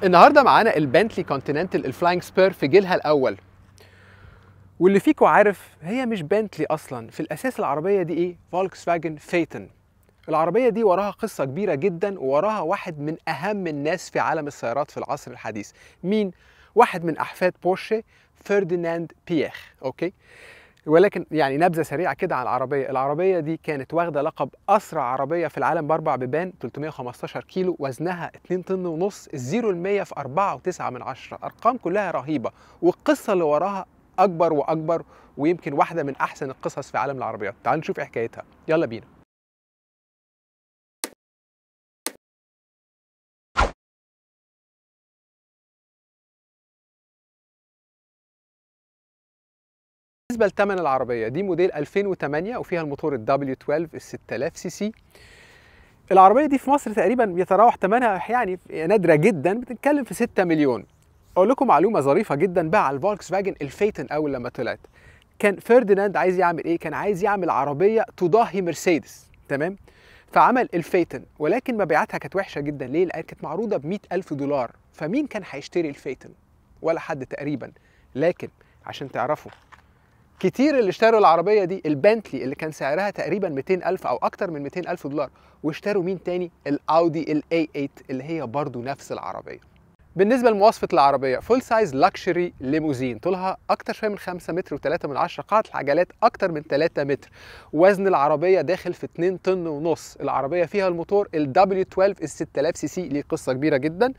النهارده معانا البنتلي كونتيننتال الفلاينج سبير في جيلها الاول واللي فيكم عارف هي مش بنتلي اصلا في الاساس العربيه دي ايه فولكس فاجن فيتن العربيه دي وراها قصه كبيره جدا ووراها واحد من اهم الناس في عالم السيارات في العصر الحديث مين واحد من احفاد بورشه فرديناند بييخ اوكي ولكن يعني نبذه سريعه كده عن العربيه العربيه دي كانت واخده لقب اسرع عربيه في العالم باربع بيبان 315 كيلو وزنها 2 طن ونص الزيرو ال 100 في 4.9 من عشرة ارقام كلها رهيبه والقصه اللي وراها اكبر واكبر ويمكن واحده من احسن القصص في عالم العربيات تعالوا نشوف ايه حكايتها يلا بينا بالنسبه لثمن العربيه دي موديل 2008 وفيها الموتور ال W12 ال 6000 سي سي العربيه دي في مصر تقريبا بيتراوح ثمنها يعني نادره جدا بتتكلم في 6 مليون اقول لكم معلومه ظريفه جدا بقى على الفولكس فاجن الفيتن اول لما طلعت كان فرديناند عايز يعمل ايه كان عايز يعمل عربيه تضاهي مرسيدس تمام فعمل الفيتن ولكن مبيعاتها كانت وحشه جدا ليه لان كانت معروضه ب ألف دولار فمين كان هيشتري الفيتن ولا حد تقريبا لكن عشان تعرفوا كتير اللي اشتروا العربية دي البنتلي اللي كان سعرها تقريبا 200 ألف أو أكتر من 200 ألف دولار واشتروا مين تاني الأودي ال A8 اللي هي برضو نفس العربية بالنسبة لمواصفة العربية فول سايز لاكشري ليموزين طولها أكتر شوية من 5 متر و3 من 10 قاعدة العجلات أكتر من 3 متر وزن العربية داخل في 2 طن ونص العربية فيها الموتور ال W12 ال 6000 سي سي ليه قصة كبيرة جدا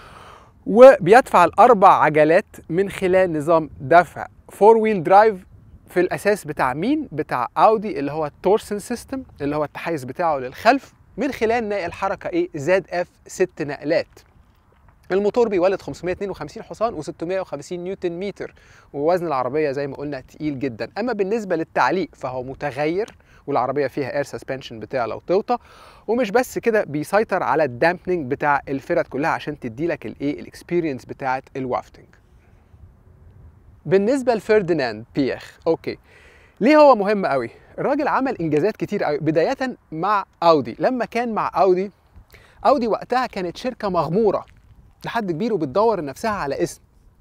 وبيدفع الأربع عجلات من خلال نظام دفع فور ويل درايف في الاساس بتاع مين بتاع اودي اللي هو التورسن سيستم اللي هو التحيز بتاعه للخلف من خلال نقل الحركه ايه زاد اف ست نقلات الموتور بيولد 552 حصان و650 نيوتن متر ووزن العربيه زي ما قلنا تقيل جدا اما بالنسبه للتعليق فهو متغير والعربيه فيها اير سسبنشن بتاع لو توطى ومش بس كده بيسيطر على الدامبنج بتاع الفرد كلها عشان تدي لك الايه الاكسبيرينس بتاعه الوافتنج بالنسبه لفرديناند بييخ اوكي ليه هو مهم قوي الراجل عمل انجازات كتير قوي بدايه مع اودي لما كان مع اودي اودي وقتها كانت شركه مغموره لحد كبير وبتدور نفسها على اسم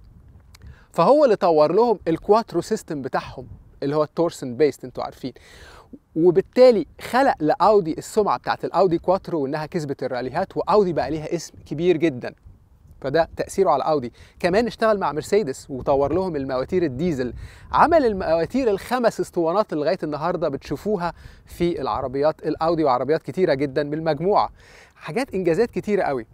فهو اللي طور لهم الكواترو سيستم بتاعهم اللي هو التورسن بيست انتوا عارفين وبالتالي خلق لاودي السمعه بتاعت الاودي كواترو وانها كسبت الراليهات واودي بقى ليها اسم كبير جدا فده تاثيره على اودي كمان اشتغل مع مرسيدس وطور لهم المواتير الديزل عمل المواتير الخمس اسطوانات اللي لغايه النهارده بتشوفوها في العربيات الاودي وعربيات كتيره جدا بالمجموعه حاجات انجازات كتيره قوي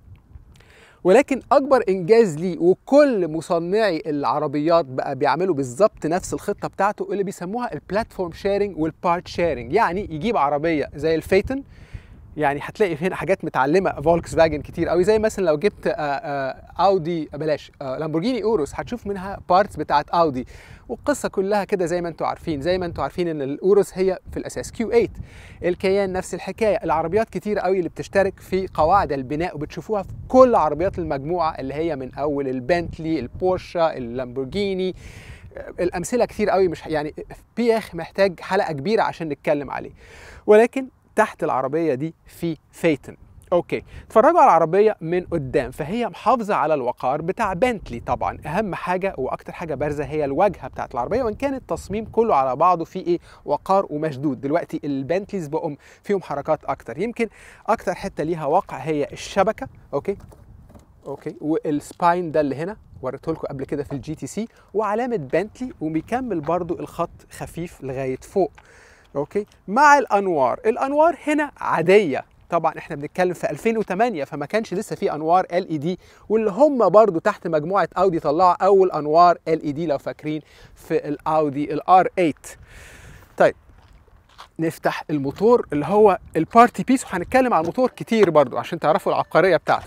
ولكن اكبر انجاز ليه وكل مصنعي العربيات بقى بيعملوا بالظبط نفس الخطه بتاعته اللي بيسموها البلاتفورم شيرنج والبارت شيرنج يعني يجيب عربيه زي الفيتن يعني هتلاقي هنا حاجات متعلمه فولكس فاجن كتير قوي زي مثلا لو جبت آآ آآ اودي بلاش لامبورجيني اوروس هتشوف منها بارتس بتاعت اودي والقصه كلها كده زي ما انتم عارفين زي ما انتم عارفين ان الاوروس هي في الاساس كيو 8 الكيان نفس الحكايه العربيات كتير قوي اللي بتشترك في قواعد البناء وبتشوفوها في كل عربيات المجموعه اللي هي من اول البنتلي البورشا اللامبورجيني الامثله كتير قوي مش يعني بيخ محتاج حلقه كبيره عشان نتكلم عليه ولكن تحت العربية دي في فيتن اوكي اتفرجوا على العربية من قدام فهي محافظة على الوقار بتاع بنتلي طبعا اهم حاجة واكتر حاجة بارزة هي الواجهة بتاعت العربية وان كان التصميم كله على بعضه فيه ايه وقار ومشدود دلوقتي البنتليز بقوا فيهم حركات اكتر يمكن اكتر حتة ليها وقع هي الشبكة اوكي اوكي والسباين ده اللي هنا وريته لكم قبل كده في الجي تي سي وعلامة بنتلي وبيكمل برضو الخط خفيف لغاية فوق اوكي مع الانوار الانوار هنا عاديه طبعا احنا بنتكلم في 2008 فما كانش لسه في انوار ال اي دي واللي هم برضو تحت مجموعه اودي طلعوا اول انوار ال اي دي لو فاكرين في الاودي الار 8 طيب نفتح الموتور اللي هو البارتي بيس وهنتكلم على الموتور كتير برضو عشان تعرفوا العبقريه بتاعته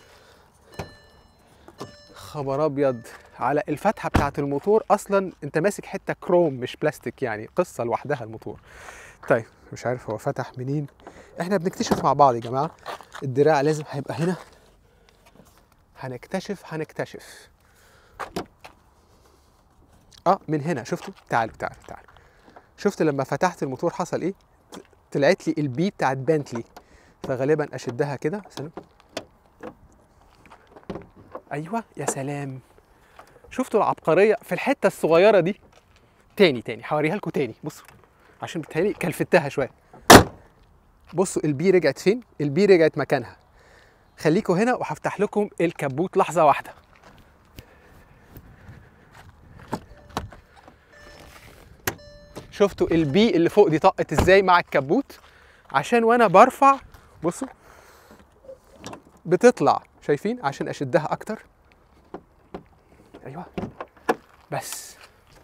خبر ابيض على الفتحه بتاعه الموتور اصلا انت ماسك حته كروم مش بلاستيك يعني قصه لوحدها الموتور طيب مش عارف هو فتح منين احنا بنكتشف مع بعض يا جماعه الدراع لازم هيبقى هنا هنكتشف هنكتشف اه من هنا شفتوا تعالوا تعالوا تعالوا شفت لما فتحت الموتور حصل ايه طلعت لي البي بتاعت بنتلي فغالبا اشدها كده سلام ايوه يا سلام شفتوا العبقريه في الحته الصغيره دي تاني تاني هوريها لكم تاني بصوا عشان بتهيألي كلفتها شويه بصوا البي رجعت فين البي رجعت مكانها خليكوا هنا وهفتح لكم الكبوت لحظه واحده شفتوا البي اللي فوق دي طقت ازاي مع الكبوت عشان وانا برفع بصوا بتطلع شايفين عشان اشدها اكتر ايوه بس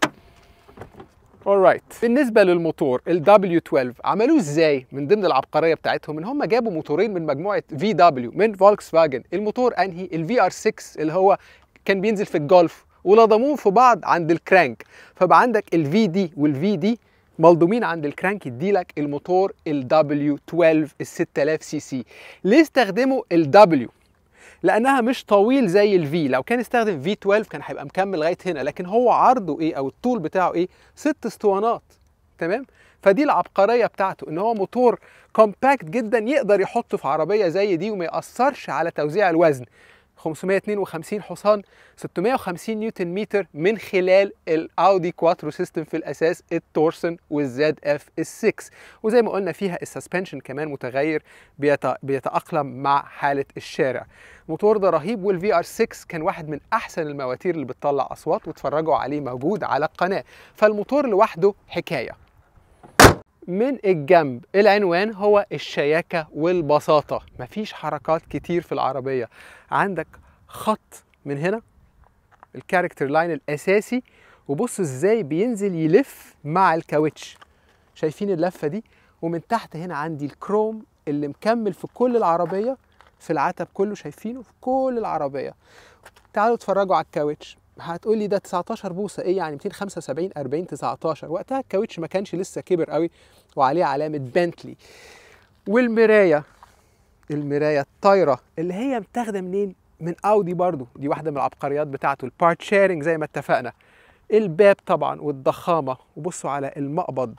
alright بالنسبة للموتور ال W12 عملوه ازاي؟ من ضمن العبقرية بتاعتهم ان هم جابوا موتورين من مجموعة VW من فولكس فاجن، الموتور انهي؟ ال VR6 اللي هو كان بينزل في الجولف ولضموهم في بعض عند الكرانك فبقى عندك ال VD وال VD ملضومين عند الكرانك يديلك الموتور ال W12 ال 6000 سي سي ليه استخدموا ال W؟ لانها مش طويل زي الفي لو كان استخدم في 12 كان هيبقى مكمل لغايه هنا لكن هو عرضه ايه او الطول بتاعه ايه ست اسطوانات تمام فدي العبقريه بتاعته ان هو موتور كومباكت جدا يقدر يحطه في عربيه زي دي وما ياثرش على توزيع الوزن 552 حصان 650 نيوتن متر من خلال الاودي كواترو سيستم في الاساس التورسن والزد اف ال 6 وزي ما قلنا فيها السسبنشن كمان متغير بيت- بيتاقلم مع حاله الشارع الموتور ده رهيب والفي ار 6 كان واحد من احسن المواتير اللي بتطلع اصوات واتفرجوا عليه موجود على القناه فالموتور لوحده حكايه من الجنب العنوان هو الشياكة والبساطة مفيش حركات كتير في العربية عندك خط من هنا الكاركتر لاين الأساسي وبصوا ازاي بينزل يلف مع الكاوتش شايفين اللفة دي ومن تحت هنا عندي الكروم اللي مكمل في كل العربية في العتب كله شايفينه في كل العربية تعالوا اتفرجوا على الكاوتش هتقول لي ده 19 بوصه ايه يعني 275 40 19 وقتها الكاوتش ما كانش لسه كبر قوي وعليه علامه بنتلي والمرايه المرايه الطايره اللي هي متاخده منين من اودي برضو دي واحده من العبقريات بتاعته البارت شيرنج زي ما اتفقنا الباب طبعا والضخامه وبصوا على المقبض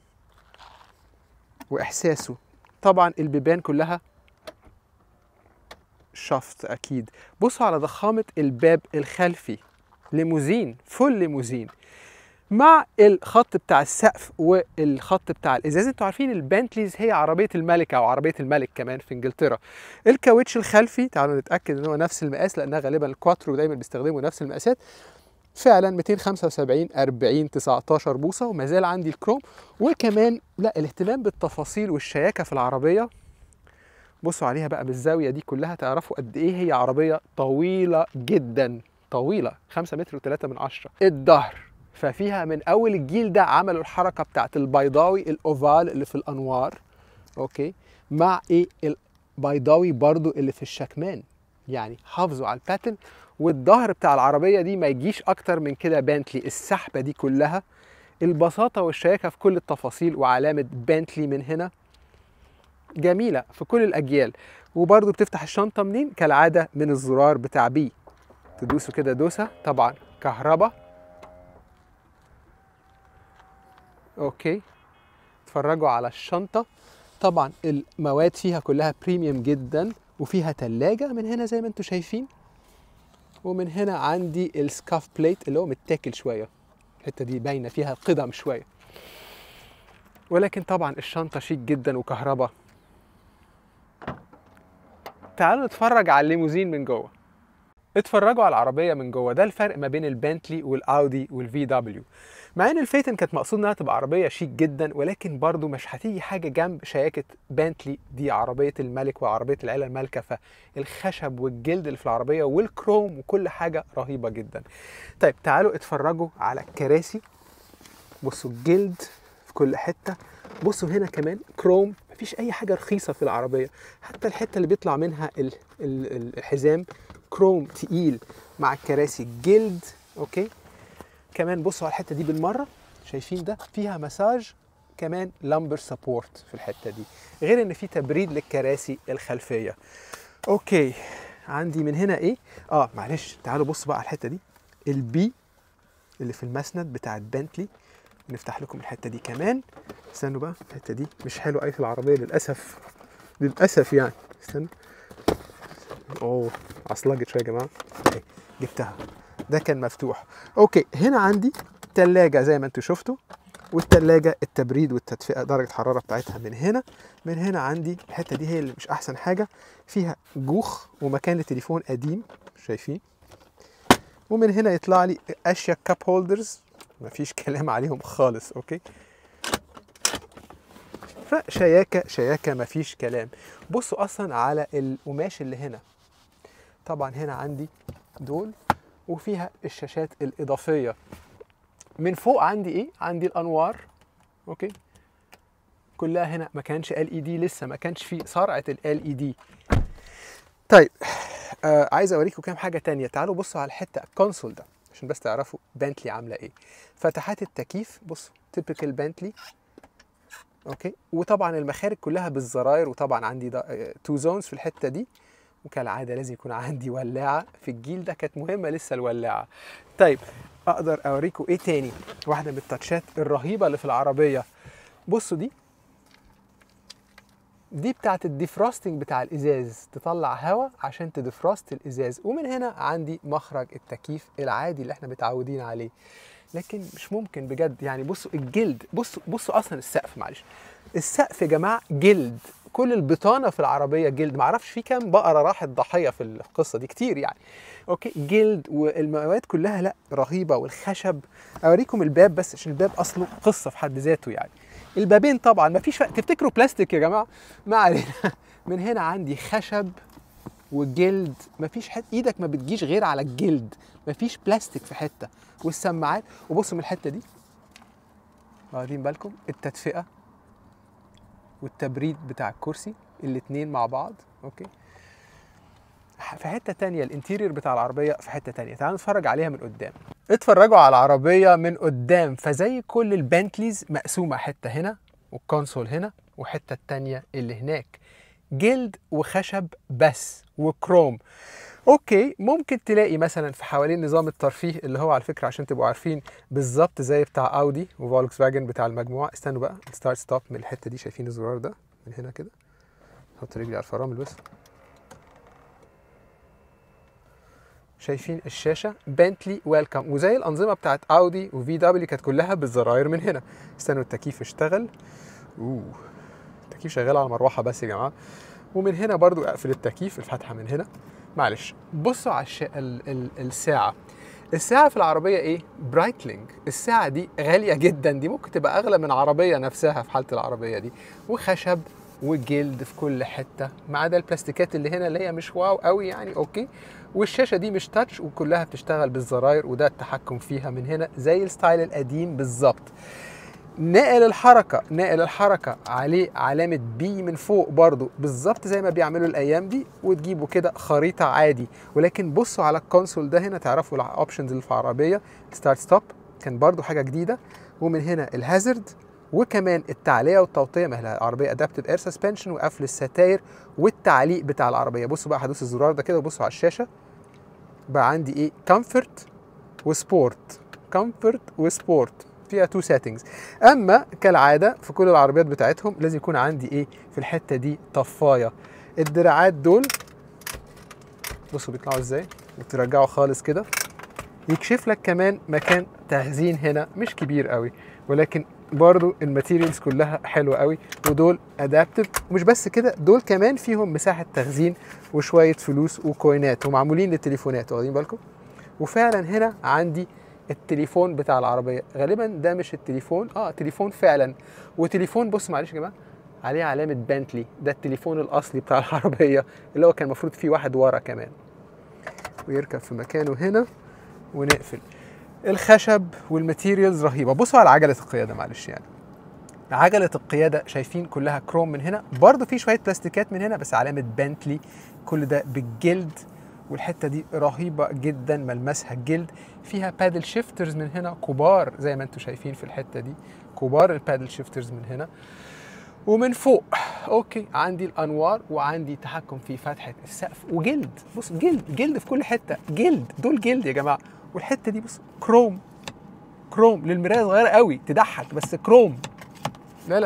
واحساسه طبعا البيبان كلها شفط اكيد بصوا على ضخامه الباب الخلفي ليموزين فول ليموزين مع الخط بتاع السقف والخط بتاع الازاز انتوا عارفين البنتليز هي عربيه الملكه او عربيه الملك كمان في انجلترا الكاوتش الخلفي تعالوا نتاكد ان هو نفس المقاس لانها غالبا الكواترو دايما بيستخدموا نفس المقاسات فعلا 275 40 19 بوصه وما زال عندي الكروم وكمان لا الاهتمام بالتفاصيل والشياكه في العربيه بصوا عليها بقى بالزاويه دي كلها تعرفوا قد ايه هي عربيه طويله جدا طويله 5 متر و3 من عشرة الظهر ففيها من اول الجيل ده عملوا الحركه بتاعت البيضاوي الاوفال اللي في الانوار اوكي مع ايه البيضاوي برضو اللي في الشكمان يعني حافظوا على الباتن والظهر بتاع العربيه دي ما يجيش اكتر من كده بنتلي السحبه دي كلها البساطه والشياكه في كل التفاصيل وعلامه بنتلي من هنا جميله في كل الاجيال وبرضو بتفتح الشنطه منين كالعاده من الزرار بتاع بي تدوسوا كده دوسه طبعا كهرباء اوكي اتفرجوا على الشنطه طبعا المواد فيها كلها بريميوم جدا وفيها تلاجة من هنا زي ما انتم شايفين ومن هنا عندي السكاف بليت اللي هو متاكل شويه الحته دي باينه فيها قدم شويه ولكن طبعا الشنطه شيك جدا وكهرباء تعالوا نتفرج على الليموزين من جوه اتفرجوا على العربية من جوه ده الفرق ما بين البنتلي والأودي والفي دبليو مع ان الفيتن كانت مقصود انها تبقى عربية شيك جدا ولكن برضو مش هتيجي حاجة جنب شياكة بنتلي دي عربية الملك وعربية العيلة المالكة فالخشب والجلد اللي في العربية والكروم وكل حاجة رهيبة جدا طيب تعالوا اتفرجوا على الكراسي بصوا الجلد في كل حتة بصوا هنا كمان كروم مفيش اي حاجة رخيصة في العربية حتى الحتة اللي بيطلع منها ال- ال- الحزام كروم تقيل مع الكراسي جلد اوكي كمان بصوا على الحته دي بالمره شايفين ده فيها مساج كمان لامبر سبورت في الحته دي غير ان في تبريد للكراسي الخلفيه اوكي عندي من هنا ايه اه معلش تعالوا بصوا بقى على الحته دي البي اللي في المسند بتاعت بنتلي نفتح لكم الحته دي كمان استنوا بقى الحته دي مش حلوه قوي في العربيه للاسف للاسف يعني استنوا اوه عصلجت شويه يا جماعه أهي، جبتها ده كان مفتوح اوكي هنا عندي تلاجة زي ما انتم شفتوا والتلاجة التبريد والتدفئة درجة الحرارة بتاعتها من هنا من هنا عندي الحتة دي هي اللي مش أحسن حاجة فيها جوخ ومكان لتليفون قديم شايفين ومن هنا يطلع لي أشياء كاب هولدرز مفيش كلام عليهم خالص أوكي فشياكة شياكة مفيش كلام بصوا أصلا على القماش اللي هنا طبعا هنا عندي دول وفيها الشاشات الإضافية من فوق عندي ايه عندي الانوار اوكي كلها هنا ما كانش ال اي دي لسه ما كانش في صرعه ال اي دي طيب آه عايز اوريكم كام حاجه تانية تعالوا بصوا على الحته الكونسول ده عشان بس تعرفوا بنتلي عامله ايه فتحات التكييف بصوا تيبيكال بنتلي اوكي وطبعا المخارج كلها بالزراير وطبعا عندي تو زونز في الحته دي وكالعاده لازم يكون عندي ولاعه في الجيل ده كانت مهمه لسه الولاعه طيب اقدر اوريكم ايه تاني واحده من التاتشات الرهيبه اللي في العربيه بصوا دي دي بتاعت الديفروستنج بتاع الازاز تطلع هواء عشان تديفروست الازاز ومن هنا عندي مخرج التكييف العادي اللي احنا متعودين عليه لكن مش ممكن بجد يعني بصوا الجلد بصوا بصوا اصلا السقف معلش السقف يا جماعه جلد كل البطانه في العربيه جلد معرفش في كام بقره راحت ضحيه في القصه دي كتير يعني اوكي جلد والمواد كلها لا رهيبه والخشب اوريكم الباب بس عشان الباب اصله قصه في حد ذاته يعني البابين طبعا ما فيش تفتكروا بلاستيك يا جماعه ما علينا من هنا عندي خشب وجلد ما فيش حته ايدك ما بتجيش غير على الجلد ما فيش بلاستيك في حته والسماعات وبصوا من الحته دي واخدين بالكم التدفئه والتبريد بتاع الكرسي الاتنين مع بعض اوكي في حته تانية الانتيرير بتاع العربيه في حته تانية تعالوا نتفرج عليها من قدام اتفرجوا على العربيه من قدام فزي كل البنتليز مقسومه حته هنا والكونسول هنا وحته التانية اللي هناك جلد وخشب بس وكروم اوكي ممكن تلاقي مثلا في حوالين نظام الترفيه اللي هو على فكره عشان تبقوا عارفين بالظبط زي بتاع اودي وفولكس فاجن بتاع المجموعه استنوا بقى ستارت ستوب من الحته دي شايفين الزرار ده من هنا كده احط رجلي على الفرامل بس شايفين الشاشه بنتلي ويلكم وزي الانظمه بتاعت اودي وفي دبليو كانت كلها بالزراير من هنا استنوا التكييف اشتغل اوه التكييف شغال على المروحه بس يا جماعه ومن هنا برضو اقفل التكييف الفتحه من هنا معلش بصوا على الش... ال... ال... الساعه الساعة في العربية ايه؟ برايتلينج، الساعة دي غالية جدا دي ممكن تبقى أغلى من عربية نفسها في حالة العربية دي، وخشب وجلد في كل حتة، ما عدا البلاستيكات اللي هنا اللي هي مش واو قوي يعني اوكي، والشاشة دي مش تاتش وكلها بتشتغل بالزراير وده التحكم فيها من هنا زي الستايل القديم بالظبط. ناقل الحركة ناقل الحركة عليه علامة بي من فوق برضو بالظبط زي ما بيعملوا الأيام دي وتجيبوا كده خريطة عادي ولكن بصوا على الكونسول ده هنا تعرفوا الأوبشنز اللي في العربية ستارت ستوب كان برضو حاجة جديدة ومن هنا الهازارد وكمان التعلية والتوطية ما هي العربية ادابتد اير سسبنشن وقفل الستاير والتعليق بتاع العربية بصوا بقى هدوس الزرار ده كده وبصوا على الشاشة بقى عندي ايه كومفورت وسبورت كومفورت وسبورت فيها تو سيتنجز اما كالعاده في كل العربيات بتاعتهم لازم يكون عندي ايه في الحته دي طفايه الدراعات دول بصوا بيطلعوا ازاي وترجعوا خالص كده يكشف لك كمان مكان تخزين هنا مش كبير قوي ولكن برضو الماتيريالز كلها حلوه قوي ودول ادابتيف ومش بس كده دول كمان فيهم مساحه تخزين وشويه فلوس وكوينات ومعمولين للتليفونات واخدين بالكم وفعلا هنا عندي التليفون بتاع العربيه غالبا ده مش التليفون اه تليفون فعلا وتليفون بص معلش يا جماعه عليه علامه بنتلي ده التليفون الاصلي بتاع العربيه اللي هو كان المفروض فيه واحد ورا كمان ويركب في مكانه هنا ونقفل الخشب والماتيريالز رهيبه بصوا على عجله القياده معلش يعني عجله القياده شايفين كلها كروم من هنا برضو في شويه بلاستيكات من هنا بس علامه بنتلي كل ده بالجلد والحته دي رهيبه جدا ملمسها الجلد فيها بادل شيفترز من هنا كبار زي ما انتم شايفين في الحته دي كبار البادل شيفترز من هنا ومن فوق اوكي عندي الانوار وعندي تحكم في فتحه السقف وجلد بص جلد جلد في كل حته جلد دول جلد يا جماعه والحته دي بص كروم كروم للمرايه صغيره قوي تضحك بس كروم لا لا لا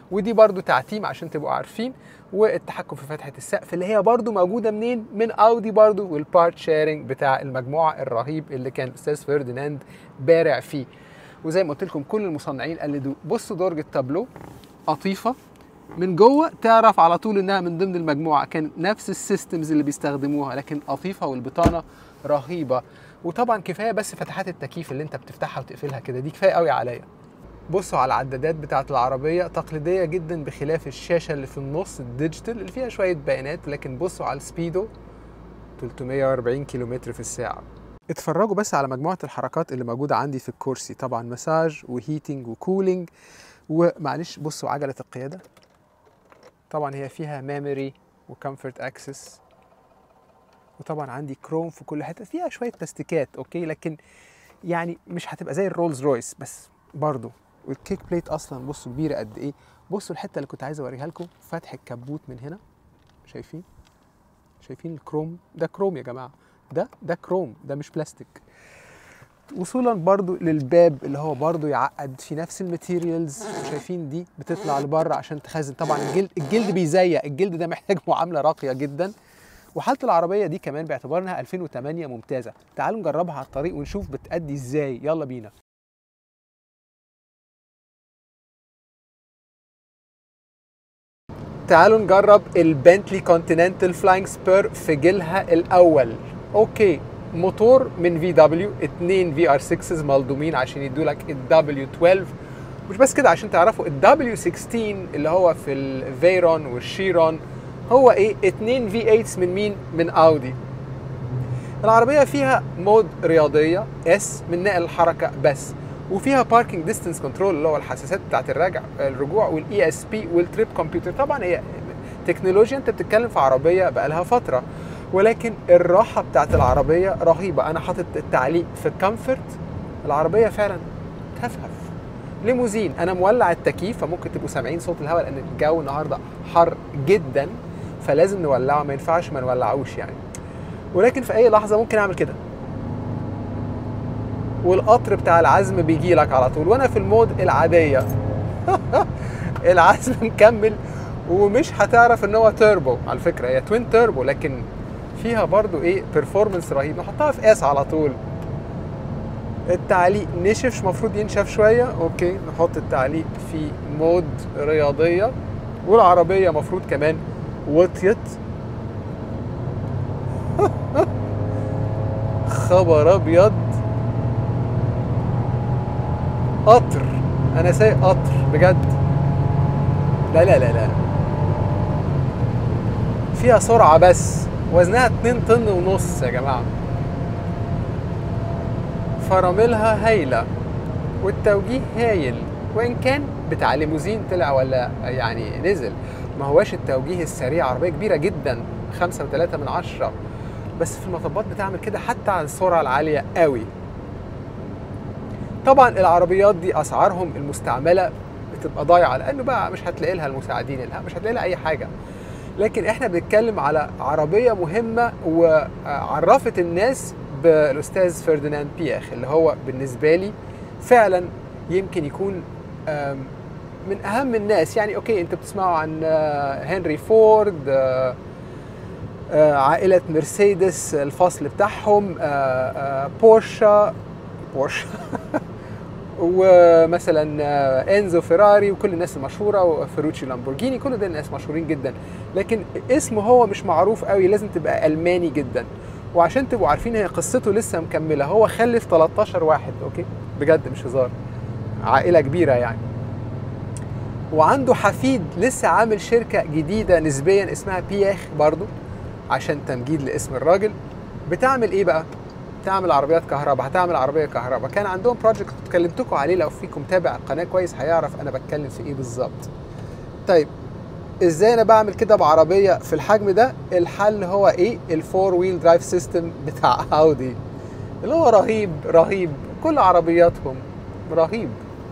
ودي برضو تعتيم عشان تبقوا عارفين والتحكم في فتحه السقف اللي هي برضو موجوده منين من اودي برضو والبارت شيرنج بتاع المجموعه الرهيب اللي كان استاذ فرديناند بارع فيه وزي ما قلت لكم كل المصنعين قلدوا بصوا درج التابلو قطيفه من جوه تعرف على طول انها من ضمن المجموعه كان نفس السيستمز اللي بيستخدموها لكن قطيفه والبطانه رهيبه وطبعا كفايه بس فتحات التكييف اللي انت بتفتحها وتقفلها كده دي كفايه قوي عليا بصوا على العدادات بتاعه العربيه تقليديه جدا بخلاف الشاشه اللي في النص الديجيتال اللي فيها شويه بيانات لكن بصوا على السبيدو 340 كيلومتر في الساعه اتفرجوا بس على مجموعه الحركات اللي موجوده عندي في الكرسي طبعا مساج وهيتنج وكولينج ومعلش بصوا عجله القياده طبعا هي فيها ميموري وكمفورت اكسس وطبعا عندي كروم في كل حته فيها شويه بلاستيكات اوكي لكن يعني مش هتبقى زي الرولز رويس بس برضو والكيك بليت اصلا بصوا كبيره قد ايه بصوا الحته اللي كنت عايز اوريها لكم فتح الكبوت من هنا شايفين شايفين الكروم ده كروم يا جماعه ده ده كروم ده مش بلاستيك وصولا برضو للباب اللي هو برضو يعقد في نفس الماتيريالز شايفين دي بتطلع لبره عشان تخزن طبعا الجلد الجلد بيزيق الجلد ده محتاج معامله راقيه جدا وحاله العربيه دي كمان باعتبار انها 2008 ممتازه تعالوا نجربها على الطريق ونشوف بتأدي ازاي يلا بينا تعالوا نجرب البنتلي كونتيننتال فلاينج سبير في جيلها الاول اوكي موتور من في دبليو اتنين في ار 6 ملضومين عشان يدوا لك الدبليو 12 مش بس كده عشان تعرفوا الدبليو 16 اللي هو في الفيرون والشيرون هو ايه اتنين في 8 من مين من اودي العربيه فيها مود رياضيه اس من نقل الحركه بس وفيها باركينج ديستنس كنترول اللي هو الحساسات بتاعت الرجع الرجوع والاي اس بي والتريب كمبيوتر طبعا هي تكنولوجيا انت بتتكلم في عربيه بقالها فتره ولكن الراحه بتاعت العربيه رهيبه انا حاطط التعليق في الكمفورت العربيه فعلا تفهف ليموزين انا مولع التكييف فممكن تبقوا سامعين صوت الهواء لان الجو النهارده حر جدا فلازم نولعه ما ينفعش ما نولعوش يعني ولكن في اي لحظه ممكن اعمل كده والقطر بتاع العزم بيجي لك على طول وانا في المود العاديه العزم مكمل ومش هتعرف ان هو توربو على فكره هي توين توربو لكن فيها برضو ايه بيرفورمانس رهيب نحطها في اس على طول التعليق نشف المفروض ينشف شويه اوكي نحط التعليق في مود رياضيه والعربيه مفروض كمان وطيت خبر ابيض قطر انا سايق قطر بجد لا لا لا لا فيها سرعة بس وزنها 2 طن ونص يا جماعة فراملها هايلة والتوجيه هايل وإن كان بتاع ليموزين طلع ولا يعني نزل ما هواش التوجيه السريع عربية كبيرة جدا خمسة وثلاثة من عشرة بس في المطبات بتعمل كده حتى على السرعة العالية قوي طبعا العربيات دي اسعارهم المستعمله بتبقى ضايعه لانه بقى مش هتلاقي لها المساعدين لها مش هتلاقي لها اي حاجه لكن احنا بنتكلم على عربيه مهمه وعرفت الناس بالاستاذ فرديناند بياخ اللي هو بالنسبه لي فعلا يمكن يكون من اهم الناس يعني اوكي انت بتسمعوا عن هنري فورد عائله مرسيدس الفصل بتاعهم بورشا بورش ومثلا انزو فيراري وكل الناس المشهوره وفيروتشي لامبورجيني كل ده الناس مشهورين جدا لكن اسمه هو مش معروف قوي لازم تبقى الماني جدا وعشان تبقوا عارفين هي قصته لسه مكمله هو خلف 13 واحد اوكي بجد مش هزار عائله كبيره يعني وعنده حفيد لسه عامل شركه جديده نسبيا اسمها بياخ برضو عشان تمجيد لاسم الراجل بتعمل ايه بقى تعمل عربيات كهرباء هتعمل عربيه كهرباء كان عندهم بروجكت كلمتكم عليه لو فيكم تابع القناه كويس هيعرف انا بتكلم في ايه بالظبط طيب ازاي انا بعمل كده بعربيه في الحجم ده الحل هو ايه الفور ويل درايف سيستم بتاع اودي اللي هو رهيب رهيب كل عربياتهم رهيب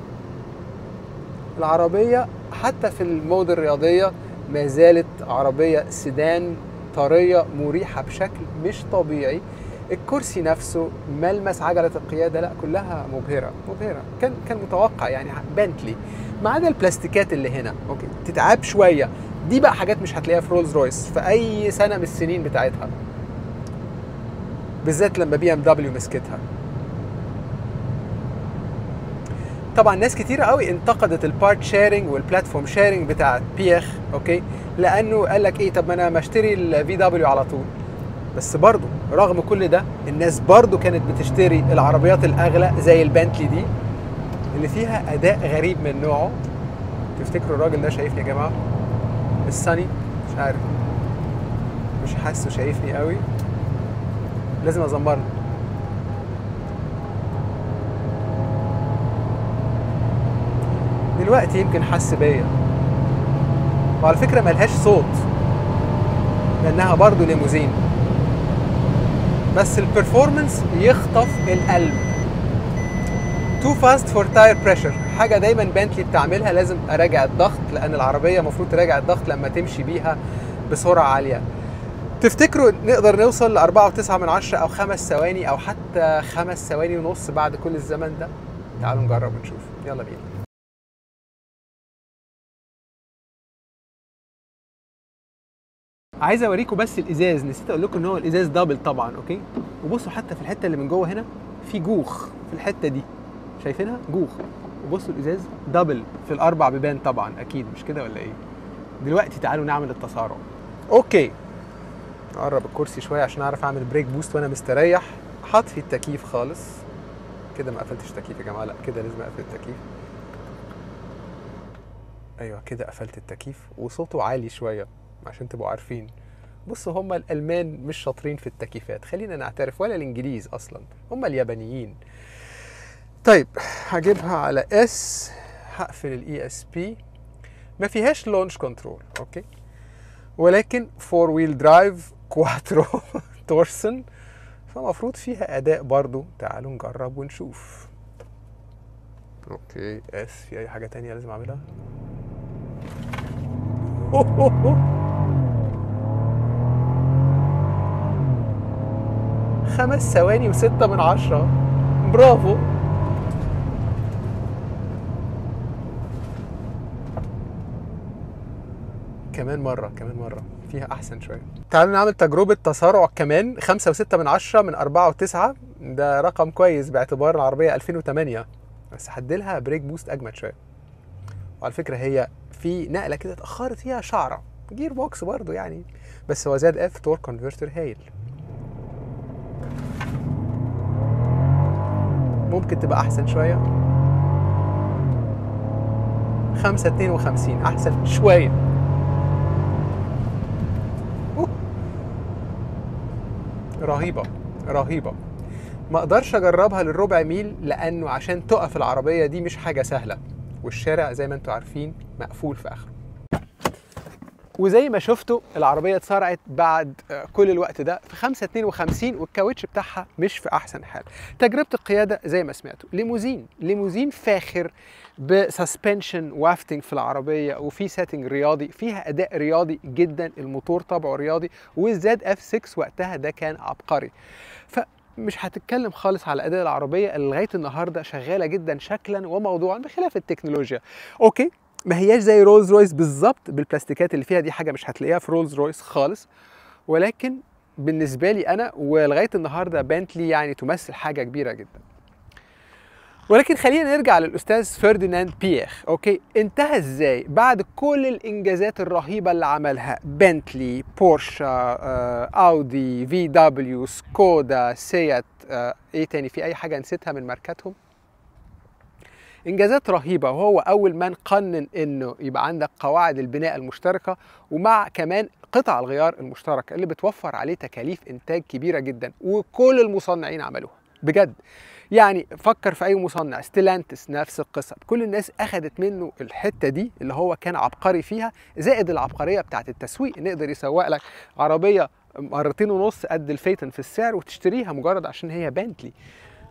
العربيه حتى في المود الرياضيه ما زالت عربيه سيدان طريه مريحه بشكل مش طبيعي الكرسي نفسه ملمس عجله القياده لا كلها مبهره مبهره كان كان متوقع يعني بنتلي ما عدا البلاستيكات اللي هنا اوكي تتعب شويه دي بقى حاجات مش هتلاقيها في رولز رويس في اي سنه من السنين بتاعتها بالذات لما بي ام دبليو مسكتها طبعا ناس كتير قوي انتقدت البارت شيرنج والبلاتفورم شيرنج بتاعت بيخ اوكي لانه قال لك ايه طب ما انا ما اشتري الفي دبليو على طول بس برضه رغم كل ده الناس برضه كانت بتشتري العربيات الاغلى زي البنتلي دي اللي فيها اداء غريب من نوعه تفتكروا الراجل ده شايفني يا جماعه الساني مش عارف مش حاسه شايفني قوي لازم ازمر له دلوقتي يمكن حس بيا وعلى فكره ملهاش صوت لانها برضه ليموزين بس البرفورمانس يخطف القلب تو فاست فور تاير بريشر حاجه دايما بنتلي بتعملها لازم اراجع الضغط لان العربيه المفروض تراجع الضغط لما تمشي بيها بسرعه عاليه تفتكروا نقدر نوصل ل 4.9 من عشرة او خمس ثواني او حتى خمس ثواني ونص بعد كل الزمن ده تعالوا نجرب ونشوف يلا بينا عايز اوريكم بس الازاز نسيت اقول لكم ان هو الازاز دبل طبعا اوكي وبصوا حتى في الحته اللي من جوه هنا في جوخ في الحته دي شايفينها جوخ وبصوا الازاز دبل في الاربع بيبان طبعا اكيد مش كده ولا ايه دلوقتي تعالوا نعمل التسارع اوكي اقرب الكرسي شويه عشان اعرف اعمل بريك بوست وانا مستريح حاط في التكييف خالص كده ما قفلتش التكييف يا جماعه لا كده لازم اقفل التكييف ايوه كده قفلت التكييف وصوته عالي شويه عشان تبقوا عارفين بصوا هم الالمان مش شاطرين في التكييفات خلينا نعترف ولا الانجليز اصلا هم اليابانيين طيب هجيبها على اس هقفل الاي اس بي ما فيهاش لونش كنترول اوكي ولكن فور ويل درايف كواترو تورسن فمفروض فيها اداء برضو تعالوا نجرب ونشوف اوكي اس في اي حاجه تانية لازم اعملها خمس ثواني وستة من عشرة برافو كمان مرة كمان مرة فيها أحسن شوية تعالوا نعمل تجربة تسارع كمان خمسة وستة من عشرة من أربعة وتسعة ده رقم كويس باعتبار العربية 2008 بس هديلها بريك بوست أجمد شوية وعلى فكرة هي في نقلة كده اتأخرت فيها شعرة جير بوكس برضو يعني بس هو زاد اف تور كونفرتر هايل ممكن تبقى احسن شويه خمسة اتنين وخمسين احسن شويه أوه. رهيبه رهيبه ما اقدرش اجربها للربع ميل لانه عشان تقف العربيه دي مش حاجه سهله والشارع زي ما انتم عارفين مقفول في اخره وزي ما شفتوا العربيه اتسرعت بعد كل الوقت ده في 5 52 والكاوتش بتاعها مش في احسن حال تجربه القياده زي ما سمعتوا ليموزين ليموزين فاخر بسسبنشن وافتنج في العربيه وفي سيتنج رياضي فيها اداء رياضي جدا الموتور طبعه رياضي والزاد اف 6 وقتها ده كان عبقري فمش هتتكلم خالص على اداء العربيه اللي لغايه النهارده شغاله جدا شكلا وموضوعا بخلاف التكنولوجيا اوكي ما هياش زي رولز رويس بالظبط بالبلاستيكات اللي فيها دي حاجه مش هتلاقيها في رولز رويس خالص ولكن بالنسبه لي انا ولغايه النهارده بنتلي يعني تمثل حاجه كبيره جدا ولكن خلينا نرجع للاستاذ فرديناند بييخ اوكي انتهى ازاي بعد كل الانجازات الرهيبه اللي عملها بنتلي بورشا آه، اودي في دبليو سكودا سيات آه، ايه تاني في اي حاجه نسيتها من ماركاتهم انجازات رهيبه وهو اول من قنن انه يبقى عندك قواعد البناء المشتركه ومع كمان قطع الغيار المشتركه اللي بتوفر عليه تكاليف انتاج كبيره جدا وكل المصنعين عملوها بجد يعني فكر في اي مصنع ستيلانتس نفس القصه كل الناس اخذت منه الحته دي اللي هو كان عبقري فيها زائد العبقريه بتاعه التسويق نقدر يسوق لك عربيه مرتين ونص قد الفيتن في السعر وتشتريها مجرد عشان هي بنتلي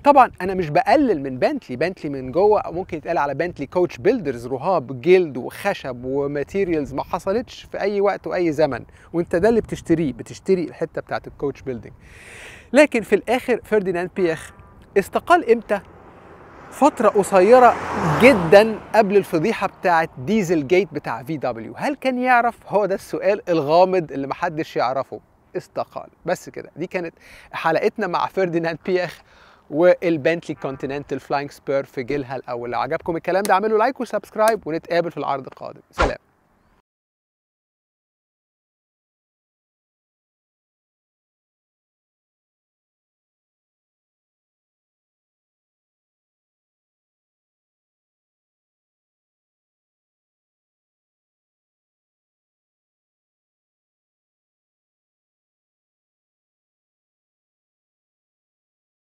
طبعا انا مش بقلل من بنتلي بنتلي من جوه او ممكن يتقال على بنتلي كوتش بيلدرز رهاب جلد وخشب وماتيريالز ما حصلتش في اي وقت واي زمن وانت ده اللي بتشتريه بتشتري الحته بتاعت الكوتش بيلدينج لكن في الاخر فرديناند بيخ استقال امتى فترة قصيرة جدا قبل الفضيحة بتاعت ديزل جيت بتاع في دبليو هل كان يعرف هو ده السؤال الغامض اللي محدش يعرفه استقال بس كده دي كانت حلقتنا مع فرديناند بيخ والبنتلي كونتيننتال فلاينج سبير في جيلها الاول لو عجبكم الكلام ده اعملوا لايك وسبسكرايب ونتقابل في العرض القادم سلام